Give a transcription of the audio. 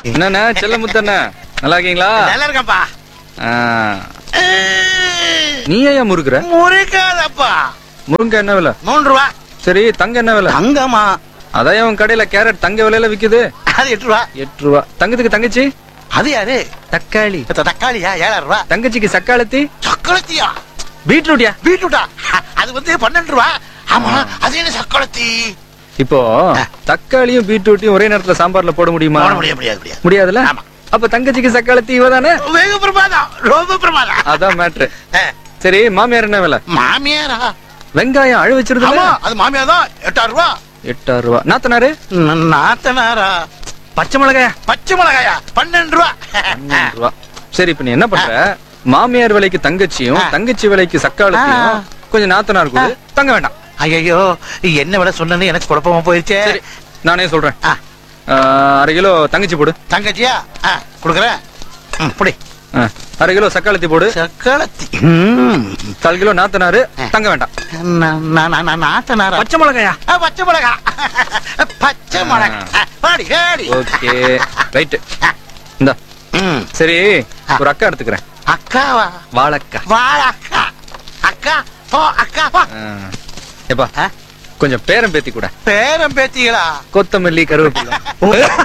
என்னண்ணா செல்ல முத்தண்ணா நல்லா இருக்கீங்களா நல்லா இருக்கேன்ப்பா ஆ, நீ ஏன் முறுக்குற முறைக்காதப்பா முருங்கை என்ன விலை மூன்று ரூபா சரி தங்க என்ன விலை தங்கம்மா அதான் உன் கடையில கேரட் தங்க விலையில விக்குது அது எட்டு ரூபா எட்டு ரூபா தங்கத்துக்கு தங்கச்சி அது யாரு தக்காளி இந்த தக்காளியா ஏழாயிரம் ரூபா தங்கச்சிக்கு சக்காளத்தி சக்கலத்தியா பீட்ரூட்யா பீட்ரூட்டா அது வந்து பன்னெண்டு ரூபா ஆமா அது என்ன சக்கலத்தி இப்போ தக்காளியும் பீட்ரூட்டையும் ஒரே நேரத்துல சாம்பார்ல போட முடியுமா போட முடியாது முடியாது முடியாது முடியாதுல்ல ஆமா. அப்ப தங்கச்சிக்கு சக்காளத்தி இவதானே வெகு பிரமாதம் ரொம்ப பிரமாதம் அதான் மேட்ரு ஆ, சரி மாமியார் என்ன விலை மாமியாரா வெங்காயம் அழு வச்சிருது ஆமா அது மாமியார் தான் எட்டாயிரம் ரூபா எட்டாயிரம் ரூபா நாத்தனாரு ந- நாத்தனாரா பச்சை மிளகாயா பச்சை மிளகாயா பன்னெண்டு ரூபா பன்னெண்டு ரூபா சரி இப்ப நீ என்ன பண்ற மாமியார் விலைக்கு தங்கச்சியும் ஆ. தங்கச்சி விலைக்கு சக்காளத்தையும் ஆ. கொஞ்சம் நாத்தனார் கொடு தங்க வேண்டாம் ஐயோ என்ன விலை சொன்னது எனக்கு குழப்பமா போயிருச்சே சரி நானே சொல்றேன் ஆ, ஆ, அரை கிலோ தங்கச்சி போடு தங்கச்சியா ஆ, கொடுக்குறேன் ம், புடி ஆ, அரை கிலோ சக்காளத்தி போடு சக்களத்தி ம். கால் கிலோ நாத்தனாரு ஆ. தங்க வேண்டாம் நா- நா- நா- நா- நாத்தனாரா பச்சை மிளகாயா ஆ, பச்சை மிளகா பச்சை மிளகா ஆ, பாடி பாடி ஓகே ரைட் இந்த ம். சரி ஆ. ஒரு அக்கா எடுத்துக்கிறேன் அக்காவா வாழக்கா வாழ அக்கா அக்கா போ அக்கா போ ஆ. எப்பா ஆ? கொஞ்சம் பேரம் பேத்தி கூட பேரம் பேத்திகளா கொத்தமல்லி கருவேப்பிலை